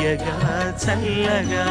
తీయగా చల్లగా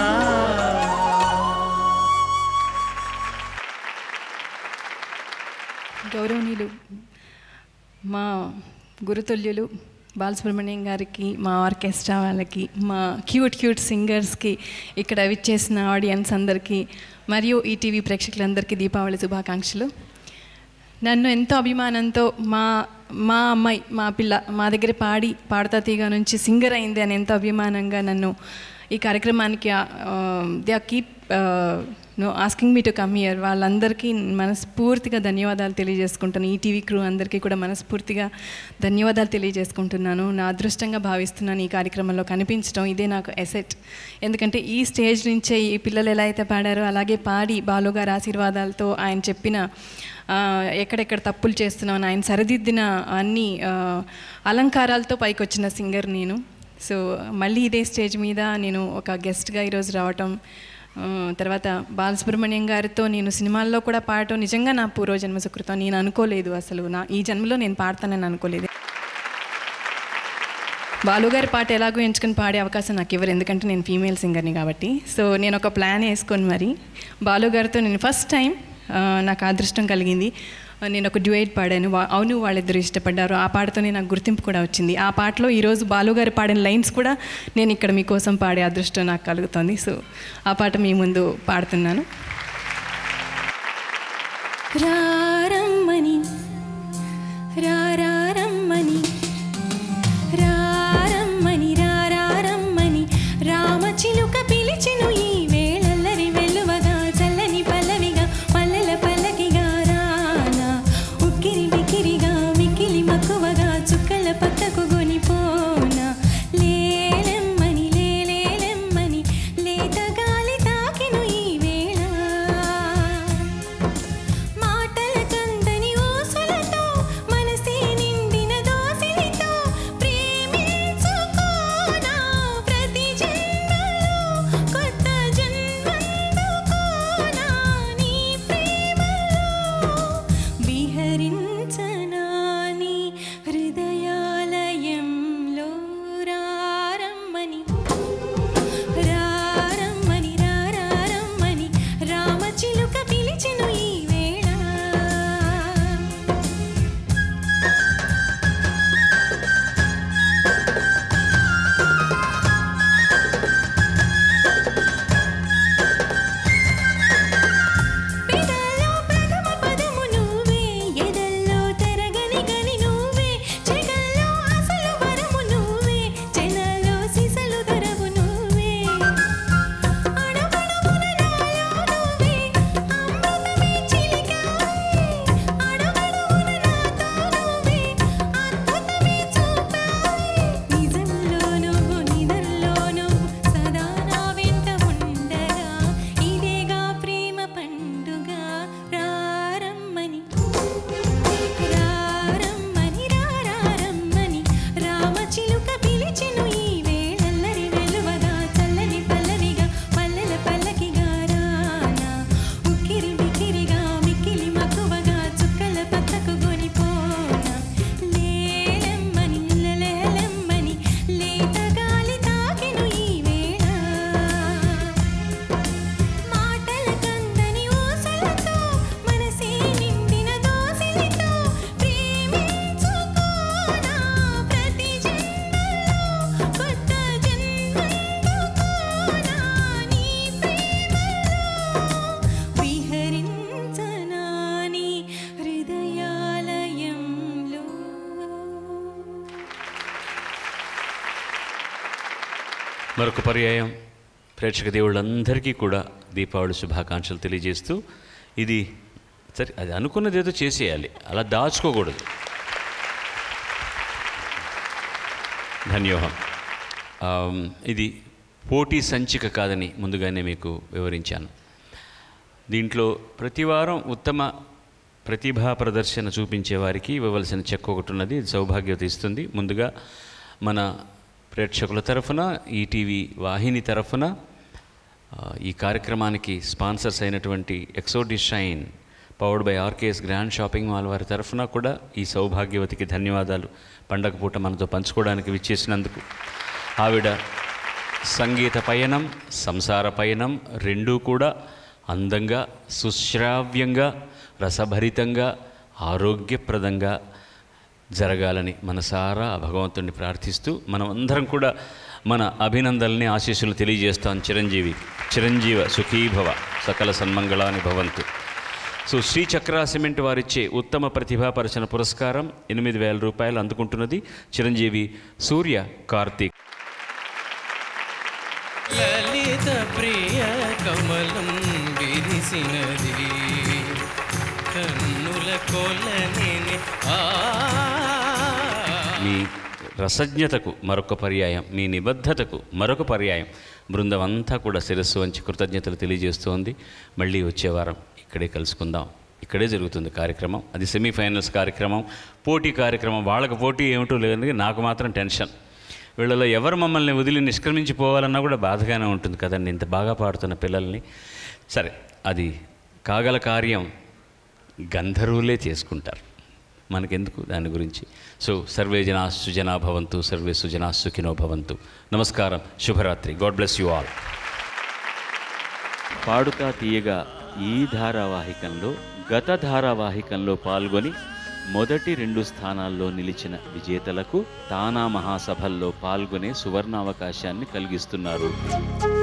గౌరవనీయులు మా గురుతుల్యులు బాలసుబ్రహ్మణ్యం గారికి మా ఆర్కెస్ట్రా వాళ్ళకి మా క్యూట్ క్యూట్ సింగర్స్కి ఇక్కడ విచ్చేసిన ఆడియన్స్ అందరికీ మరియు ఈటీవీ ప్రేక్షకులందరికీ దీపావళి శుభాకాంక్షలు నన్ను ఎంతో అభిమానంతో మా మా అమ్మాయి మా పిల్ల మా దగ్గర పాడి పాడతా తీగ నుంచి సింగర్ అయింది అని ఎంతో అభిమానంగా నన్ను ఈ కార్యక్రమానికి they keep no asking me to come here వాళ్ళందరికీ మనస్ఫూర్తిగా ధన్యవాదాలు తెలియజేసుకుంటాను ఈ టీవీ క్రూ అందరికీ కూడా మనస్ఫూర్తిగా ధన్యవాదాలు తెలియజేసుకుంటున్నాను నా అదృష్టంగా భావిస్తున్నాను ఈ కార్యక్రమంలో కనిపించడం ఇదే నాకు ఎసెట్ ఎందుకంటే ఈ స్టేజ్ నుంచే ఈ పిల్లలు ఎలా అయితే పాడారో అలాగే పాడి బాలుగారి ఆశీర్వాదాలతో ఆయన చెప్పిన ఆ, ఎక్కడెక్కడ తప్పులు చేస్తున్నామని ఆయన సరిదిద్దిన అన్ని ఆ, అలంకారాలతో పైకి వచ్చిన సింగర్ నేను సో మళ్ళీ ఇదే స్టేజ్ మీద నేను ఒక గెస్ట్గా ఈరోజు రావటం ఆ, తర్వాత బాలసుబ్రహ్మణ్యం గారితో నేను సినిమాల్లో కూడా పాడటం నిజంగా నా పూర్వజన్మ సుకృతం నేను అనుకోలేదు అసలు నా ఈ జన్మలో నేను పాడతానని అనుకోలేదు బాలుగారి పాట ఎలాగో ఎంచుకొని పాడే అవకాశం నాకు ఇవ్వరు ఎందుకంటే నేను ఫీమేల్ సింగర్ని కాబట్టి సో నేను ఒక ప్లాన్ వేసుకొని మరి బాలుగారితో నేను ఫస్ట్ టైం ఆ, నాకు అదృష్టం కలిగింది ఆ, నేను ఒక డ్యూయేట్ పాడాను వా- అవును వాళ్ళిద్దరు ఇష్టపడ్డారు ఆ పాటతోనే నాకు గుర్తింపు కూడా వచ్చింది ఆ పాటలో ఈరోజు బాలుగారు పాడిన లైన్స్ కూడా నేను ఇక్కడ మీకోసం పాడే అదృష్టం నాకు కలుగుతుంది సో ఆ పాట మీ ముందు పాడుతున్నాను రారమ్మని రారమ్మని రారమ్మని రారమ్మని రామచిలుక పిలిచెను ఈ వేళల్లరి వెలువగా చల్లని పల్లవిగా పల్లెల పల్లకిగా రానా ఉక్కిరి బిక్కిరిగా మిక్కిలి మక్కువగా చుక్కల పక్కకు గొనిపోనా లేలెమ్మని లేలేలెమ్మని లేత గాలి తాకిను ఈ వేళ మాటల కందని ఓసలతో మనసే నిండిన దోసిలితో ప్రేమించుకోనా ప్రతి జన్మలో కొత్త జన్మందుకోనా నీ ప్రేమలో విహరించనా నీ హృదయాలయంలో రారమ్మని రారమ్మని రారమ్మని రామచిలుక పిలిచెను ఈ వేళ పెదల్లో ప్రథమ పదము నువ్వే ఎదల్లో తరగని గని నువ్వే చెగల్లో అసలు వరము నువ్వే చెనలో సిసలు దొరవు నువ్వే అడుగడుగున నాలో నువ్వే అమృతమే చిలికావే అడుగడుగున నాతో నువ్వే అద్భుతమే చూపావే నిజంలో నువ్వు నిదల్లో నువ్వు సదా నా వెంట ఉండగా ఇదేగా ప్రేమ పండుగ రారమ్మని రారమ్మని రారమ్మని రామచిలుక పిలిచెను ఈ వేళల్లరి వెలువగా చల్లని పల్లవిగా పల్లెల పల్లకిగా రానా ఉక్కిరి బిక్కిరిగా మిక్కిలి మక్కువగా చుక్కల పక్కకు గొనిపోనా లేలెమ్మని లెలెలెమ్మని లేత గాలి తాకిను ఈ వేళ మాటల కందని ఓసలతో మనసే నిండిన దోసిలితో ప్రేమించుకోనా ప్రతి జన్మలో కొత్త జన్మందుకోనా నీ ప్రేమలో విహరించనా నీ హృదయాలయంలో మరొక పర్యాయం ప్రేక్షక దేవుళ్ళందరికీ కూడా దీపావళి శుభాకాంక్షలు తెలియజేస్తూ ఇది సరే అది అనుకున్నది ఏదో చేసేయాలి అలా దాచుకోకూడదు ధన్యోహం ఆమ్, ఇది పోటీ సంచిక కాదని ముందుగానే మీకు వివరించాను దీంట్లో ప్రతి వారం ఉత్తమ ప్రతిభా ప్రదర్శన చూపించే వారికి ఇవ్వవలసిన చెక్ ఒకటి ఉన్నది ఇది సౌభాగ్యత ఇస్తుంది ముందుగా మన ప్రేక్షకుల తరఫున ఈటీవీ వాహిని తరఫున ఆ, ఈ కార్యక్రమానికి స్పాన్సర్స్ అయినటువంటి ఎక్సోడి shine powered by RKS grand shopping mall వారి తరఫున కూడా ఈ సౌభాగ్యవతికి ధన్యవాదాలు పండగ పూట మనతో పంచుకోవడానికి విచ్చేసినందుకు ఆవిడ సంగీత పయనం సంసార పయనం రెండూ కూడా అందంగా సుశ్రావ్యంగా రసభరితంగా ఆరోగ్యప్రదంగా జరగాలని మనసారా ఆ భగవంతుడిని ప్రార్థిస్తూ మనం అందరం కూడా మన అభినందనల్ని ఆశీస్సులు తెలియజేస్తాం చిరంజీవి చిరంజీవ సుఖీభవ సకల సన్మంగళాని భవంతు సో శ్రీ చక్ర సిమెంట్ వారిచ్చే ఉత్తమ ప్రతిభాపరచన పురస్కారం ఎనిమిది వేల రూపాయలు అందుకుంటున్నది చిరంజీవి సూర్య కార్తీక్ లలిత ప్రియ కమలం విరిసినది కన్నుల కొలని ఆ మీ రసజ్ఞతకు మరొక పర్యాయం మీ నిబద్ధతకు మరొక పర్యాయం బృందం అంతా కూడా శిరస్సు వంచి కృతజ్ఞతలు తెలియజేస్తోంది మళ్ళీ వచ్చే వారం ఇక్కడే కలుసుకుందాం ఇక్కడే జరుగుతుంది కార్యక్రమం అది సెమీఫైనల్స్ కార్యక్రమం పోటీ కార్యక్రమం వాళ్ళకి పోటీ ఏమిటో లేదు నాకు మాత్రం టెన్షన్ వీళ్ళలో ఎవరు మమ్మల్ని వదిలి నిష్క్రమించిపోవాలన్నా కూడా బాధగానే ఉంటుంది కదండి ఇంత బాగా పాడుతున్న పిల్లల్ని సరే అది కాగల కార్యం గంధర్వులే చేసుకుంటారు మనకెందుకు దాని గురించి సో సర్వే జనా సుజనా భవంతు సర్వే సుజనా సుఖినో భవంతు నమస్కారం శుభరాత్రి god bless you all Padutha Theeyaga ఈ ధారావాహికంలో గత ధారావాహికంలో పాల్గొని మొదటి రెండు స్థానాల్లో నిలిచిన విజేతలకు తానా మహాసభల్లో పాల్గొనే సువర్ణావకాశాన్ని కలిగిస్తున్నారు